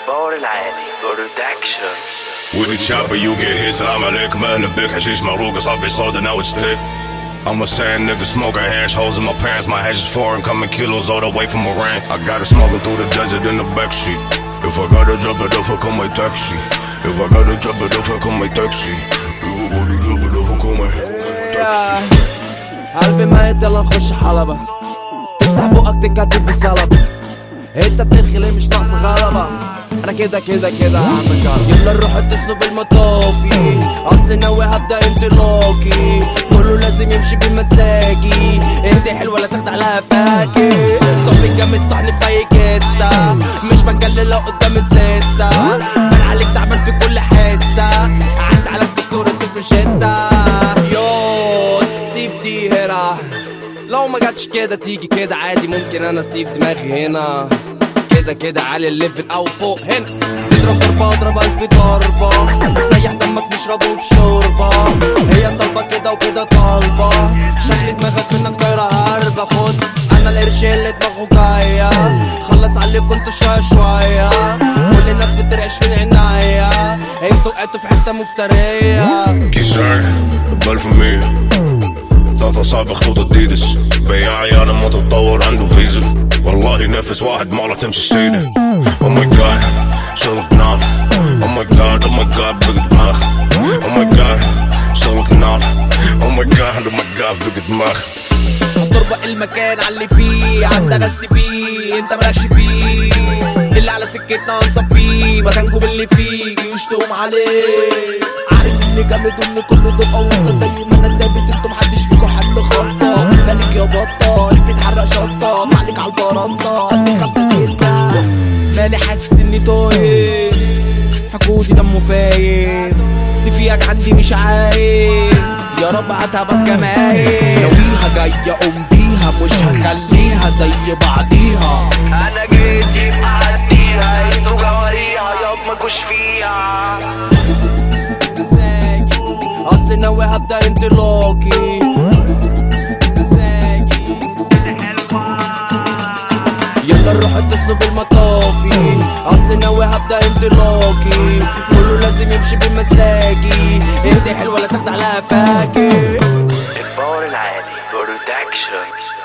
الباور العالي برودكشن With the chopper you get hit سلام عليكم اهلا بك حشيش مروق صاحبي صودا now it's thick I'm a sand nigga smoking hash holes in my pants My hash is foreign coming kilos all the way from Iran I gotta smuggle through the desert in the backseat If I gotta drop it off I call my taxi If I gotta drop it off I call my taxi If I gotta drop it off I call my taxi قلبي ميت يلا نخش حلبة تفتح بقك تكتف بالزلط انت بترخي ليه مش ناقص غلبة انا كده كده كده هعمل كده يلا نروح اتصلوا بالمطافي اصل ناوي هبدا انطلاقي كله لازم يمشي بمزاجي اهدي حلوه لا تاخد عليها فاكر طب الجامد طحن في اي كده مش بتجلي لو قدام الستة بان عليك تعبان في كل حتة قعدت على الدكتور صفر شدة يو سيب دي هنا لو ما جاتش كده تيجي كده عادي ممكن انا اسيب دماغي هنا كده كده عالي الليفل او فوق هنا تضرب ضربة اضرب الف ضربة تسيح دمك نشربه في شوربة هي طالبة كده وكده طالبة شكل دماغك منك طايرة هربة خد انا القرش اللي دماغه جاية خلص عليكم انتوا شوية شوية كل الناس بترعش في عناية انتوا وقعتوا في حتة مفترية كيسان بل في مية ثلاثة صعب خطوط اديدس بياعي انا متطور عنده فيزا والله نفس واحد مرة تمشي السيدة او ماي جاد شغلك نار او ماي جاد او ماي جاد بقى دماغ او ماي جاد شغلك نار او ماي جاد او ماي جاد بقى دماغ تربق المكان على اللي فيه عندنا السي في انت مالكش فيه اللي على سكتنا نصفيه مكانكم اللي فيه جيوش تقوم عليه عارف اني جامد وان كله دفعه وانت زي ما انا ثابت انتوا محدش فيكم حمل خطه مالك يا بطه اللي بيتحرق شطه معلك على البرندة قد خمسة ستة مالي حاسس اني تايه حقودي دمه فاير سيفيك عندي مش عايل يا رب هاتها بس جمايل ناويها جاية قوم بيها مش هخليها زي بعضيها انا جيت يبقى عديها انتوا جواريها ياب ماكوش فيها اصل ناوي هبدا انطلاقي يلا نروح اتصلوا بالمطافي اصل ناوي هبدا انطلاقي كله لازم يمشي بمزاجي اهدي حلوه لا تاخد عليها فاكر الباور العالي برودكشن